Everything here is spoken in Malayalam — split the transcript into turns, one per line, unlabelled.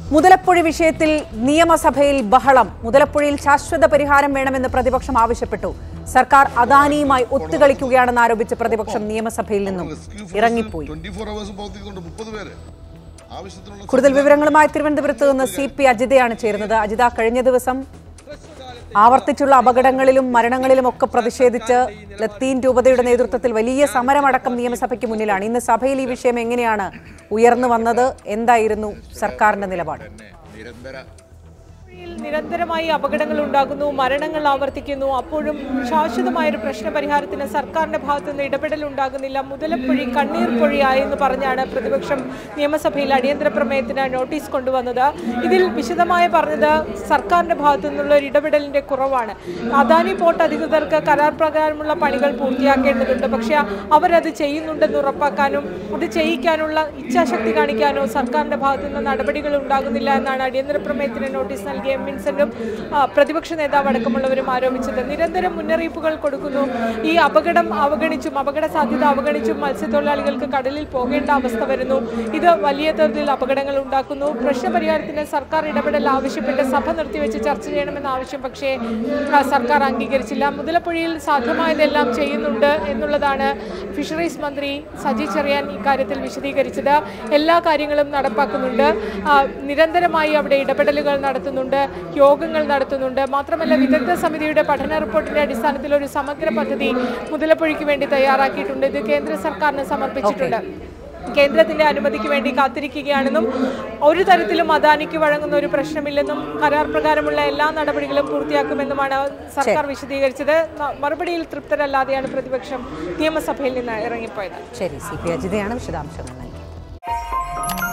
മുതലപ്പുഴ വിഷയത്തിൽ നിയമസഭയിൽ ബഹളം മുതലപ്പുഴയിൽ ശാശ്വത പരിഹാരം വേണമെന്ന് പ്രതിപക്ഷം ആവശ്യപ്പെട്ടു സർക്കാർ അദാനിയുമായി ഒത്തുകളിക്കുകയാണെന്ന് ആരോപിച്ച് പ്രതിപക്ഷം നിയമസഭയിൽ നിന്നും ഇറങ്ങിപ്പോയി
ട്വന്റി ഫോർ അവേഴ്സ് പ്രവർത്തിക്കുന്നുണ്ട് മുപ്പത് പേര് ആവശ്യത്തിനുള്ള
കൂടുതൽ വിവരങ്ങളുമായി തിരുവനന്തപുരത്ത് നിന്ന് സി പി അജിതയാണ് ചേരുന്നത് അജിത കഴിഞ്ഞ ദിവസം ആവർത്തിച്ചുള്ള അപകടങ്ങളിലും മരണങ്ങളിലും ഒക്കെ പ്രതിഷേധിച്ച് ലത്തീൻ രൂപതയുടെ നേതൃത്വത്തിൽ വലിയ സമരമടക്കം നിയമസഭയ്ക്ക് മുന്നിലാണ് ഇന്ന് സഭയിൽ ഈ വിഷയം എങ്ങനെയാണ് ഉയർന്നു വന്നത് എന്തായിരുന്നു സർക്കാരിന്റെ നിലപാട്
യിൽ നിരന്തരമായി അപകടങ്ങൾ ഉണ്ടാകുന്നു മരണങ്ങൾ ആവർത്തിക്കുന്നു അപ്പോഴും ശാശ്വതമായ ഒരു പ്രശ്ന പരിഹാരത്തിന് സർക്കാരിന്റെ ഭാഗത്തു നിന്ന് ഇടപെടൽ ഉണ്ടാകുന്നില്ല മുതലപ്പൊഴി കണ്ണീർ പൊഴിയായെന്ന് പറഞ്ഞാണ് പ്രതിപക്ഷം നിയമസഭയിൽ അടിയന്തര പ്രമേയത്തിന് നോട്ടീസ് കൊണ്ടുവന്നത് ഇതിൽ വിശദമായി പറഞ്ഞത് സർക്കാരിന്റെ ഭാഗത്തു നിന്നുള്ള ഒരു ഇടപെടലിന്റെ കുറവാണ് അദാനി പോർട്ട് അധികൃതർക്ക് കരാർ പ്രകാരമുള്ള പണികൾ പൂർത്തിയാക്കേണ്ടതുണ്ട് പക്ഷേ അവരത് ചെയ്യുന്നുണ്ടെന്ന് ഉറപ്പാക്കാനും അത് ചെയ്യിക്കാനുള്ള ഇച്ഛാശക്തി കാണിക്കാനോ സർക്കാരിന്റെ ഭാഗത്തു നിന്ന് നടപടികൾ ഉണ്ടാകുന്നില്ല എന്നാണ് അടിയന്തര പ്രമേയത്തിന് നോട്ടീസ് നൽകിയ എം വിൻസെന്റും ആ, പ്രതിപക്ഷ നേതാവ് അടക്കമുള്ളവരും ആരോപിച്ചത് നിരന്തരം മുന്നറിയിപ്പുകൾ കൊടുക്കുന്നു ഈ അപകടം അവഗണിച്ചും അപകട സാധ്യത അവഗണിച്ചും മത്സ്യത്തൊഴിലാളികൾക്ക് കടലിൽ പോകേണ്ട അവസ്ഥ വരുന്നു ഇത് വലിയ തോതിൽ അപകടങ്ങൾ ഉണ്ടാക്കുന്നു പ്രശ്നപരിഹാരത്തിന് സർക്കാർ ഇടപെടൽ ആവശ്യപ്പെട്ട് സഭ നിർത്തിവെച്ച് ചർച്ച ചെയ്യണമെന്ന ആവശ്യം പക്ഷേ ആ, സർക്കാർ അംഗീകരിച്ചില്ല മുതലപ്പുഴയിൽ സാധ്യമായതെല്ലാം ചെയ്യുന്നുണ്ട് എന്നുള്ളതാണ് ഫിഷറീസ് മന്ത്രി സജി ചെറിയാൻ ഇക്കാര്യത്തിൽ വിശദീകരിച്ചത് എല്ലാ കാര്യങ്ങളും നടപ്പാക്കുന്നുണ്ട് ആ, നിരന്തരമായി അവിടെ ഇടപെടലുകൾ നടത്തുന്നുണ്ട് യോഗങ്ങൾ നടത്തുന്നുണ്ട് മാത്രമല്ല വിദഗ്ധ സമിതിയുടെ പഠന റിപ്പോർട്ടിന്റെ അടിസ്ഥാനത്തിൽ ഒരു സമഗ്ര പദ്ധതി മുതലപ്പുഴയ്ക്ക് വേണ്ടി തയ്യാറാക്കിയിട്ടുണ്ട് ഇത് കേന്ദ്ര സർക്കാരിന് സമർപ്പിച്ചിട്ടുണ്ട് കേന്ദ്രത്തിന്റെ അനുമതിക്ക് വേണ്ടി കാത്തിരിക്കുകയാണെന്നും ഒരു തരത്തിലും അദാനിക്ക് വഴങ്ങുന്ന ഒരു പ്രശ്നമില്ലെന്നും കരാർ പ്രകാരമുള്ള എല്ലാ നടപടികളും പൂർത്തിയാക്കുമെന്നുമാണ് സർക്കാർ വിശദീകരിച്ചത് ന- മറുപടിയിൽ തൃപ്തരല്ലാതെയാണ് പ്രതിപക്ഷം നിയമസഭയിൽ നിന്ന് ഇറങ്ങിപ്പോയത്
ശരി സി പി അജിതയാണ് വിശദാംശങ്ങൾ നൽകി